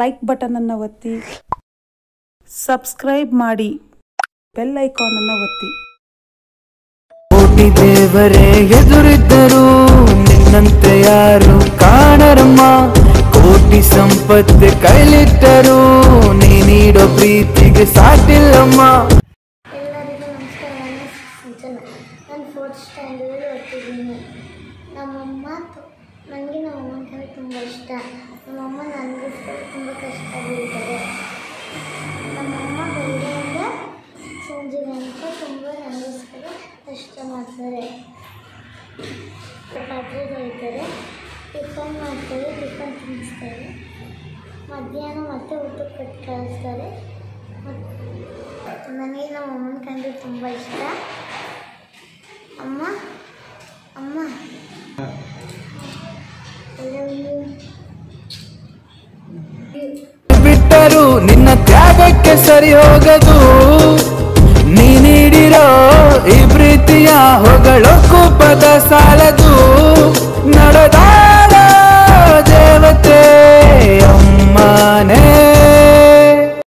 Like ಬಟನನ್ನು ಒತ್ತಿ subscribe ಮಾಡಿ bell ಐಕಾನನ್ನು ಒತ್ತಿ ಕೋಟಿ ದೇವರೇ ಎದುರಿದ್ದರು ನಿನ್ನಂತೆ ಯಾರು ಕಾಣರಮ್ಮ ಕೋಟಿ ಸಂಪತ್ತು ಕೈಲಿಟ್ಟರು ನೀ ನೀಡೋ ಪ್ರೀತಿಗೆ ಸಾಟಿಲ್ಲಮ್ಮ ಎಲ್ಲರಿಗೂ ನಮಸ್ಕಾರ ನನ್ನ ಸಿಂಚನ ನಾನು ಫೋರ್ತ್ ಸ್ಟ್ಯಾಂಡರ್ಡಲ್ಲಿ ಓದ್ತಿದ್ದೀನಿ ನಮ್ಮಮ್ಮ ನನಗೆ ನಮ್ಮಮ್ಮನ ಕಡೆ ತುಂಬ ಇಷ್ಟ ನಮ್ಮಮ್ಮ ನನಗೋಸ್ಕರ ತುಂಬ ಕಷ್ಟ ಬೀಳ್ತಾರೆ ನಮ್ಮಮ್ಮ ಬೆಳಗ್ಗೆಯಿಂದ ಸಂಜೆ ಗಂಟ ತುಂಬ ನನಗೋಸ್ಕರ ಕಷ್ಟ ಮಾಡ್ತಾರೆ ಪಾತ್ರೆ ತೊಳಿತಾರೆ ಟಿಫನ್ ಮಾಡ್ತಾರೆ ಟಿಫನ್ ತಿನ್ನಿಸ್ತಾರೆ ಮಧ್ಯಾಹ್ನ ಮತ್ತೆ ಊಟಕ್ಕೆ ಕಟ್ಟಿ ಕಳಿಸ್ತಾರೆ ಮತ್ತು ನನಗೆ ನಮ್ಮ ಅಮ್ಮನ ಕಂಡ್ರೆ ತುಂಬ ಇಷ್ಟ ಅಮ್ಮ ಅಮ್ಮ I love you. ಬಿಟ್ಟರು ನಿನ್ನ ತ್ಯಾಗಕ್ಕೆ ಸರಿ ಹೋಗದು ನೀ ನೀಡಿರೋ ಈ ಪ್ರೀತಿಯ ಹೊಗಳೊಕ್ಕು ಪದ ಸಾಲದು ನಡೆದಾಡ ದೇವತೆ ಅಮ್ಮನೇ